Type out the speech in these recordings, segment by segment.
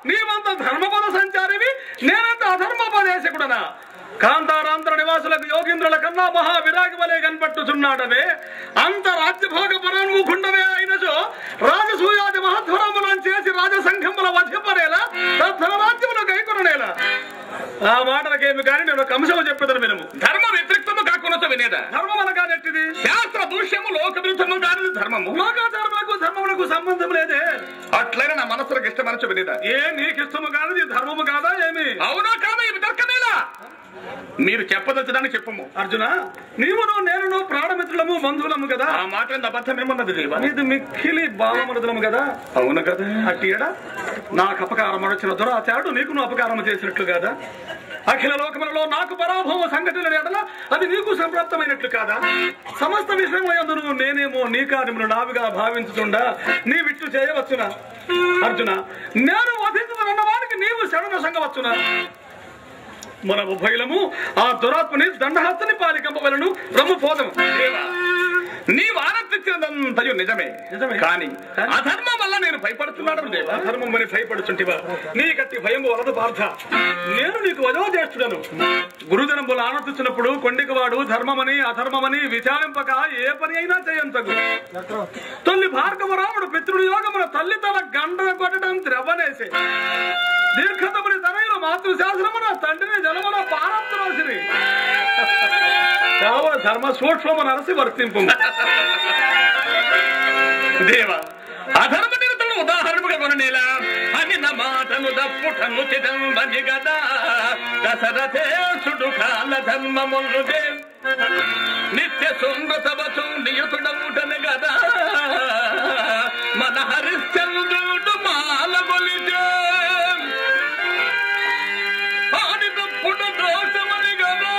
నీవంత ధర్మపద సంచారివి నేనంత అధర్మోపదేశకుడనా కాంతారాంధ్ర నివాసులకు యోగీంద్రుల కన్నా మహా విరాగి వలె కనపట్టుచున్నాడవే అంత రాజ్యభోగ పరముఖుండవే అయినచో రాజసూయాది మహధ్వరములను చేసి రాజసంఘముల వధిపరేలా తద్ధన రాజ్యముల గైకొననేలా ఆ మాటలకేమి కానీ నేను ఒక అంశము చెప్పేదని వినము ధర్మ వ్యతిరిక్తము కాకుండా వినేదా ధర్మం అనగా నెట్టిది శాస్త్ర దూష్యము లోక విరుద్ధము కానిది ధర్మము లోకాచారములకు ధర్మములకు సంబంధం లేదే అట్లనే నా మనసులకు ఇష్టమనచు వినేదా ఏ నీకు ఇష్టము కానిది ధర్మము కాదా ఏమి అవునా కాదా ఇవి దొరకనేలా మీరు చెప్పదలుచడానికి చెప్పము అర్జున నీవును నేనును ప్రాణమిత్రులము బంధువులము కదా ఆ మాట ఎంత అబద్ధం ఏమన్నది దేవా ఇది మిక్కిలి భావమరుదులము కదా అవును కదా అట్టి ఎడ నాకు అపకారం వచ్చిన దురాచారుడు నీకు అపకారం చేసినట్లు కదా అఖిల లోకములలో నాకు పరాభవ సంఘటన ఎడల అది నీకు సంప్రాప్తమైనట్లు కాదా సమస్త విషయములందును నేనేమో నీ కార్యములు నావిగా భావించుతుండా నీ విట్టు చేయవచ్చునా అర్జున నేను వధించుతున్న వారికి నీవు శరణ సంగవచ్చునా మన ఉభయలము ఆ దురాత్మని దండహస్తని పాలికంపవలను రమ్ము పోదము దేవా, నీ వారంతించినదంతయు నిజమే నిజమే. కానీ అధర్మం వల్ల నేను భయపడుతున్నాడు దేవా ధర్మమని భయపడుచుంటివా నీ కట్టి భయము వలదు పార్థ నేను నీకు వయోజ్యేష్ఠుడను గురుజనంబులు ఆనందించినప్పుడు కొండికవాడు ధర్మమని అధర్మమని విచారింపక ఏ పని అయినా చేయంతగు తొల్లి భార్గవరాముడు పితృడు యోగమున తల్లి తన గండ కొట్టడం ద్రవనేసే దీర్ఘతముని తనయులు మాతృశాస్త్రమున తండ్రిని జలమున పారంతరాసిని కావున ధర్మ సూక్ష్మము నరసి వర్తింపు దేవా అధర్మ నిరతులు ఉదాహరణగా కొననేలా అని నా మాటను దప్పుటను చిదంబని గదా దశరథేశుడు కాల ధర్మములు నిత్య సుందతవచు నియతుడముటను గదా మన హరిశ్చంద్రుడు మాల గొలిచే ఆడి తప్పుడు దోషమని గదా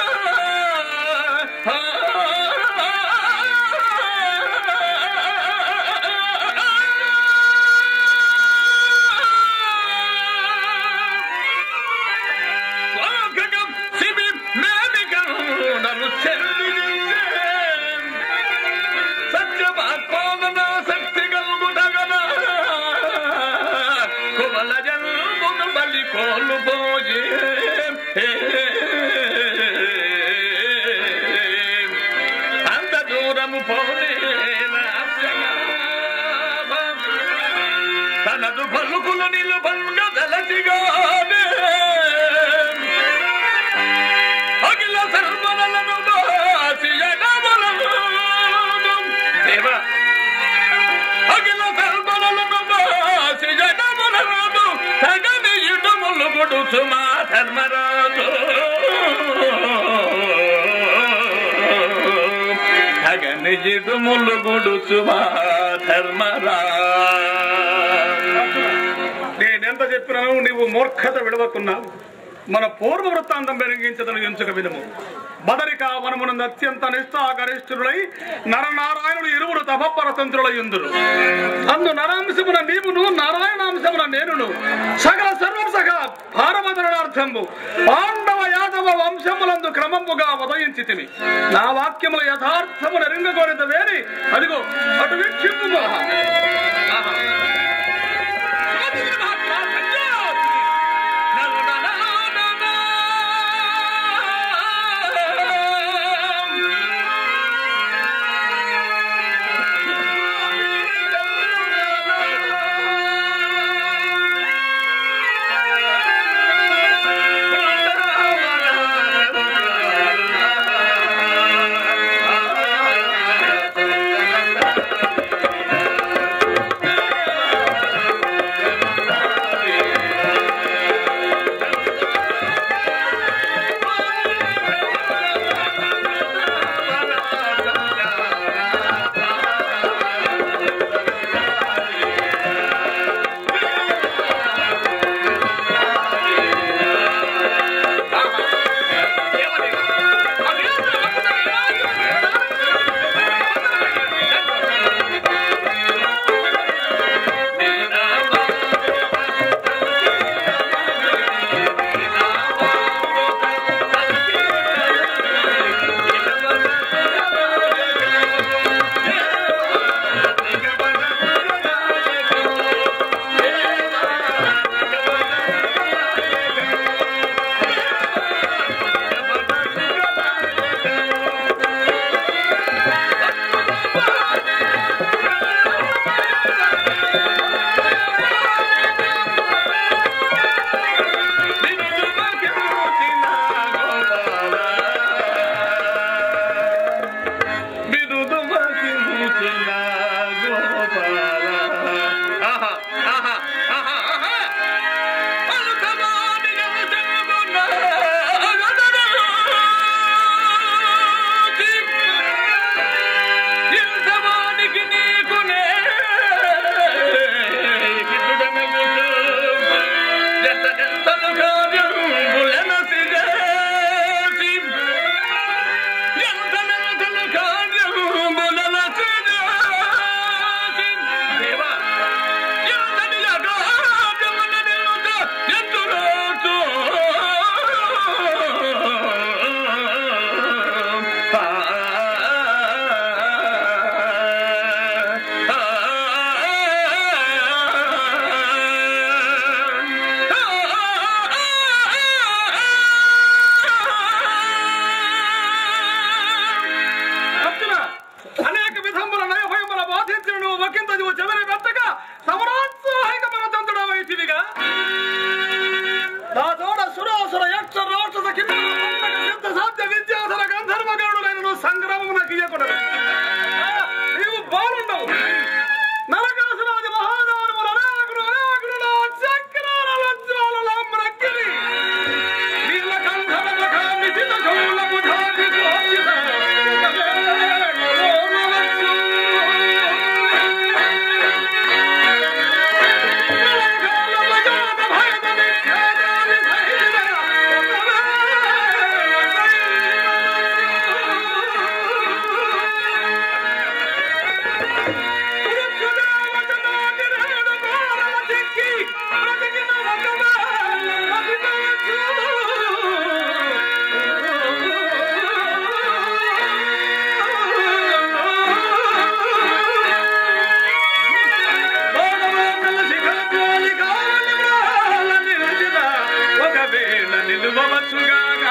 వాకకం శిబి మేమికరుడను చెల్లించే సత్యమాత్మాన శక్తి కలుగుటగదా కుమల జన్మును బలి కోలు పోయే అంత దూరము పోనే తనదు పలుకులు నిలుపంగా దలసిగానే అఖిల సర్వనలను దాసి ఎడమలను దేవా అఖిల సర్వనలను దాసి ఎడమలను తగని ఇడుములు కొడుచు మా ధర్మరాజు తగని ఇడుములు కొడుచు మా ధర్మరాజు నేనెంత చెప్పినాను నీవు మూర్ఖత విడవకున్నావు మన పూర్వ వృత్తాంతం పెరిగించదను ఎంచుక విధము బదరిక వనమునందు అత్యంత నిష్ఠాగరిష్ఠులై నరనారాయణులు ఇరువురు తపపరతంత్రుల ఎందురు అందు నరాంశమున నీవును నారాయణాంశమున నేనును సకల సర్వం సహ భారమదనార్థంబు పాండవ యాదవ వంశములందు క్రమముగా ఉదయించి తిని నా వాక్యముల యథార్థము నెరింగగోరిత వేరి అదిగో అటు వీక్షింపు ఆ మనసుగాగా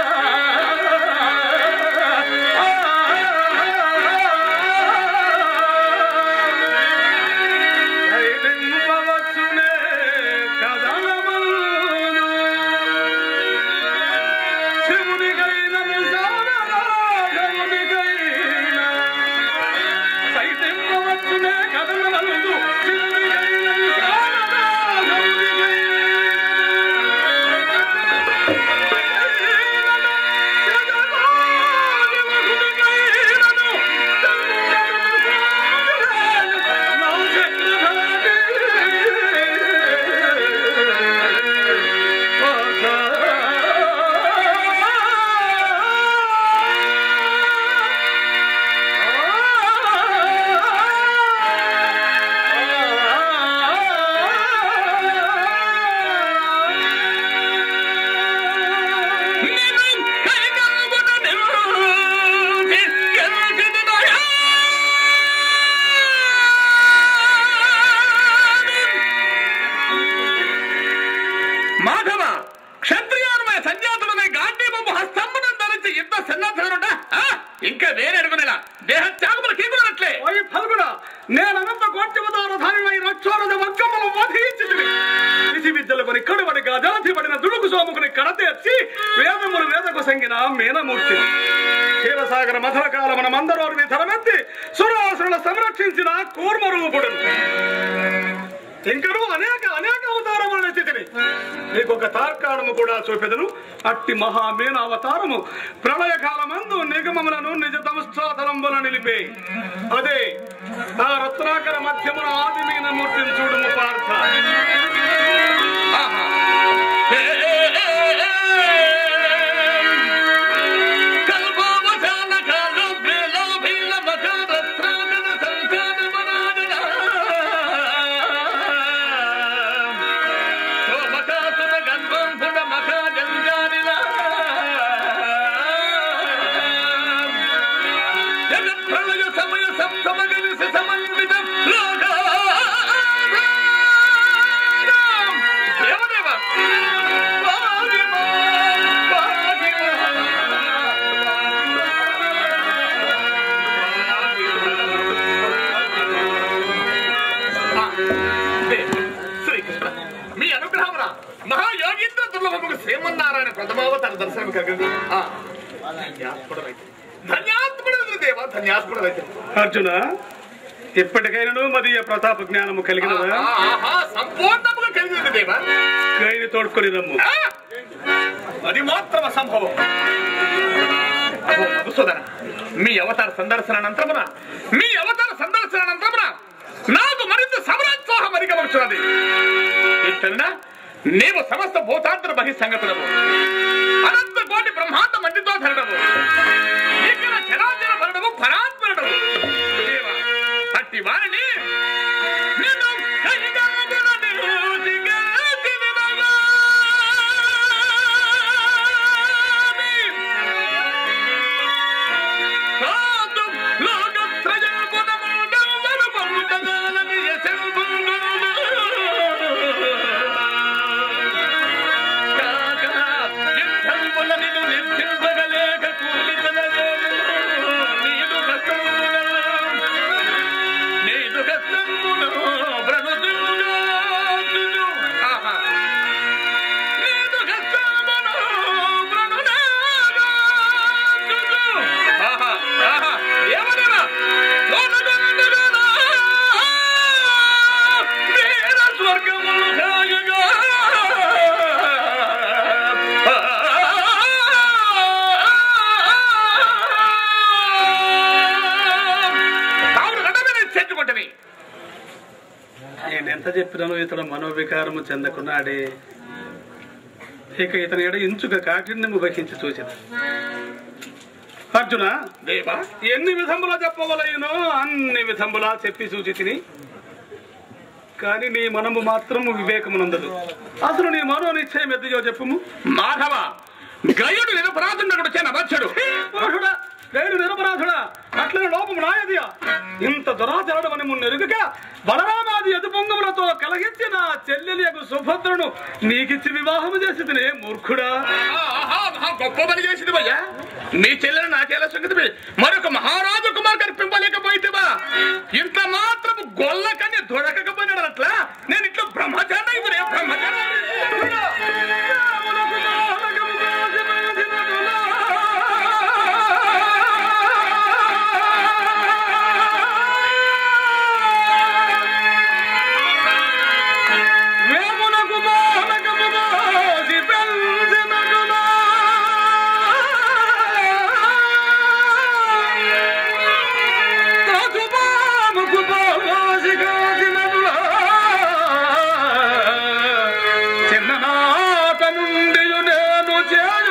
ధైర్యంపవచ్చునే కదలమల్లు. శివునికైన నిజానరాజమునికైన సైతింపవచ్చునే కదలమల్లు. శివునికైన మాధవ క్షత్రియానుమయ సంజాతులనే గాంధీబొమ్మ హస్తంబనం ధరించి యుద్ధ సన్నద్ధనుండా ఇంకా వేరే అడుగునేలా దేహ త్యాగములు కీకులనట్లే ఓయ్ ఫల్గుణ నేనంత కోట్యవతార ధారిణై రక్షోరద వర్గములు వధించితివి విధి విద్యలు కొని కడువడిగా జలధిపడిన దుడుకు సోముకుని కడతెచ్చి వేదములు వేదకు సంగిన మీనమూర్తి క్షీరసాగర మధుర కాలమున మందరోర్వి ధరమెత్తి సురాసురుల సంరక్షించిన కూర్మరూపుడు ఇంకను అనేక అనేక అవతారములు ఎత్తితిని నీకు ఒక తార్కాణము కూడా చూపెదను అట్టి మహామీన అవతారము ప్రళయ కాలమందు నిగమములను నిజ దంశాధనంబున నిలిపే అదే ఆ రత్నాకర మధ్యమున ఆది మీన మూర్తిని చూడుము పార్థ సమయ సప్తమగలిసి సమన్విత లోక దేవదేవ శ్రీకృష్ణ మీ అనుగ్రహమున మహాయోగీంద్ర దుర్లభముకు శ్రీమన్నారాయణ ప్రథమావతార దర్శనం కలిగింది ఆ, ధన్యాత్ముడమైతే ధన్యాత్ముడైతే దేవ ధన్యాత్ముడమైతే అర్జున ఇప్పటికైనను మదీయ ప్రతాప జ్ఞానము కలిగినదా ఆహా, సంపూర్ణముగా కలిగింది దేవ కైని తోడుకొని రమ్ము ఆ! అది మాత్రం అసంభవం అహో, మధుసూదన మీ అవతార సందర్శన అనంతరమున మీ అవతార సందర్శన అనంతరమున నాకు మరింత సమరోత్సాహం అధిగమవుతున్నది ఇట్లనా నీవు సమస్త భూతాంతర బహి సంగతులము అనంత కోటి బ్రహ్మాండ మండితో ధరణము ఇక్కడ చరాచర భరణము పరాత్మరణము దేవ, అట్టి వారిని నిన్ను కైగామున నిరోధిగా తినగా కాదు లోకత్రయమునమునమునము పలుకగాలని యశంబును. కాక యుద్ధంబున నిన్ను నిర్జింపగలేక కూలితనలేను. నీదు కష్టమున, నీదు కష్టమున బ్రతుకుగాచును. ఆహా. నీదు కష్టమున బ్రతుకుగాచును. ఆహా, ఆహా. దేవదేవ, లోనగండుగనా, వీర స్వర్గములు కాయగా. తాను రథమైన చెట్టుకుంటని నేను ఎంత చెప్పినాను ఇతడు మనోవికారము చెందకున్నాడే ఇక ఇతని ఎడ ఇంచుక కాఠిన్యము వహించి చూసిన అర్జున దేవా ఎన్ని విధములా చెప్పవలయునో అన్ని విధములా చెప్పి సూచి తిని కానీ నీ మనము మాత్రము వివేకమునందదు అసలు నీ మనో నిశ్చయం ఎద్దుయో చెప్పుము మాధవ గయుడు నిరపరాధుడు వచ్చే నమచ్చడు పురుషుడా నేను నిరపరాధుడా అట్లనే లోపం నాయదియా ఇంత దురాచరణం అని మున్నెరుగక బలరామాది ఎదుపొంగములతో కలగించిన చెల్లెలియకు సుభద్రను నీకిచ్చి వివాహము చేసి తినే మూర్ఖుడా ఆహా, మహా గొప్ప పని చేసింది భయ్యా నీ చెల్లెలు నాకేలా సంగతి మరొక మహారాజు కుమార్ కనిపింపలేకపోయితేవా ఇంత మాత్రం గొల్లకని దొరకకపోయినాడు అట్లా నేను ఇట్లా బ్రహ్మచారి బ్రహ్మచారి వేమునకు మోహనకము మోసి పెంచినగునా. త్రాచుపాముకు పోసి కాచినగునా. చిన్ననాట నుండి నేను చేయ